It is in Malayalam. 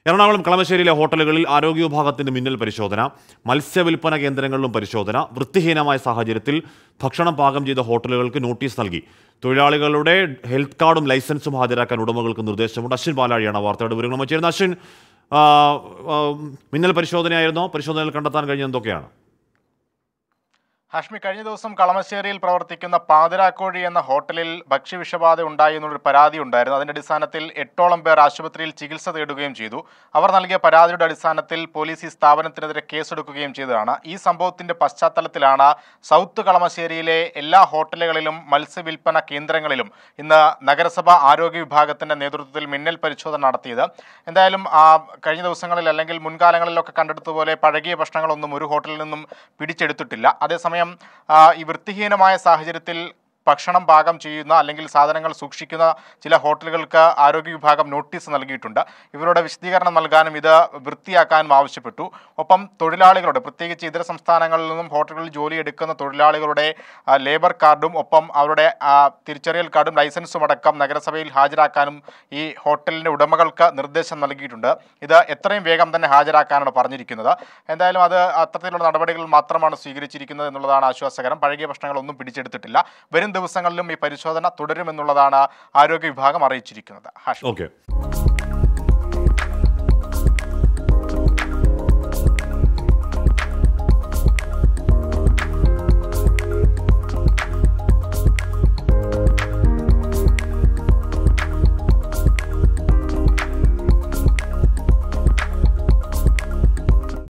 എറണാകുളം കളമശ്ശേരിയിലെ ഹോട്ടലുകളിൽ ആരോഗ്യ വിഭാഗത്തിന്റെ മിന്നൽ പരിശോധന മത്സ്യവില്പന കേന്ദ്രങ്ങളിലും പരിശോധന വൃത്തിഹീനമായ സാഹചര്യത്തിൽ ഭക്ഷണം പാകം ചെയ്ത ഹോട്ടലുകൾക്ക് നോട്ടീസ് നൽകി തൊഴിലാളികളുടെ ഹെൽത്ത് കാർഡും ലൈസൻസും ഹാജരാക്കാൻ ഉടമകൾക്ക് നിർദ്ദേശമുണ്ട് അശ്വിൻ പാലാഴിയാണ് വാർത്തയുടെ വിവരങ്ങൾ ചേരുന്നത് അശ്വിൻ ആ, ആ, മിന്നൽ പരിശോധനയായിരുന്നോ പരിശോധനയിൽ കണ്ടെത്താൻ കഴിഞ്ഞ എന്തൊക്കെയാണ് ഹാഷ്മി കഴിഞ്ഞ ദിവസം കളമശ്ശേരിയിൽ പ്രവർത്തിക്കുന്ന പാതിരാക്കോഴി എന്ന ഹോട്ടലിൽ ഭക്ഷ്യവിഷബാധ ഉണ്ടായി എന്നൊരു പരാതി ഉണ്ടായിരുന്നു അതിന്റെ അടിസ്ഥാനത്തിൽ എട്ടോളം പേർ ആശുപത്രിയിൽ ചികിത്സ തേടുകയും ചെയ്തു അവർ നൽകിയ പരാതിയുടെ അടിസ്ഥാനത്തിൽ പോലീസ് ഈ സ്ഥാപനത്തിനെതിരെ കേസെടുക്കുകയും ചെയ്തതാണ് ഈ സംഭവത്തിന്റെ പശ്ചാത്തലത്തിലാണ് സൗത്ത് കളമശ്ശേരിയിലെ എല്ലാ ഹോട്ടലുകളിലും മത്സ്യവില്പന കേന്ദ്രങ്ങളിലും ഇന്ന് നഗരസഭ ആരോഗ്യ വിഭാഗത്തിന്റെ നേതൃത്വത്തിൽ മിന്നൽ പരിശോധന നടത്തിയത് എന്തായാലും ആ, കഴിഞ്ഞ ദിവസങ്ങളിൽ അല്ലെങ്കിൽ മുൻകാലങ്ങളിലൊക്കെ കണ്ടെടുത്തതുപോലെ പഴകിയ ഭക്ഷണങ്ങളൊന്നും ഒരു ഹോട്ടലിൽ നിന്നും പിടിച്ചെടുത്തിട്ടില്ല അതേസമയം ആ, ഈ വൃത്തിഹീനമായ സാഹചര്യത്തിൽ ഭക്ഷണം പാകം ചെയ്യുന്ന അല്ലെങ്കിൽ സാധനങ്ങൾ സൂക്ഷിക്കുന്ന ചില ഹോട്ടലുകൾക്ക് ആരോഗ്യ വിഭാഗം നോട്ടീസ് നൽകിയിട്ടുണ്ട് ഇവരുടെ വിശദീകരണം നൽകാനും ഇത് വൃത്തിയാക്കാനും ആവശ്യപ്പെട്ടു ഒപ്പം തൊഴിലാളികളുടെ പ്രത്യേകിച്ച് ഇതര സംസ്ഥാനങ്ങളിൽ നിന്നും ഹോട്ടലുകളിൽ ജോലിയെടുക്കുന്ന തൊഴിലാളികളുടെ ആ, ലേബർ കാർഡും ഒപ്പം അവരുടെ ആ, തിരിച്ചറിയൽ കാർഡും ലൈസൻസും അടക്കം നഗരസഭയിൽ ഹാജരാക്കാനും ഈ ഹോട്ടലിൻ്റെ ഉടമകൾക്ക് നിർദ്ദേശം നൽകിയിട്ടുണ്ട് ഇത് എത്രയും വേഗം തന്നെ ഹാജരാക്കാനാണ് പറഞ്ഞിരിക്കുന്നത് എന്തായാലും അത് അത്തരത്തിലുള്ള നടപടികൾ മാത്രമാണ് സ്വീകരിച്ചിരിക്കുന്നത് എന്നുള്ളതാണ് ആശ്വാസകരം പഴകിയ ഭക്ഷണങ്ങളൊന്നും പിടിച്ചെടുത്തിട്ടില്ല വരും ദിവസങ്ങളിലും ഈ പരിശോധന തുടരുമെന്നുള്ളതാണ് ആരോഗ്യ വിഭാഗം അറിയിച്ചിരിക്കുന്നത് ഹാഷ്മി ഓക്കെ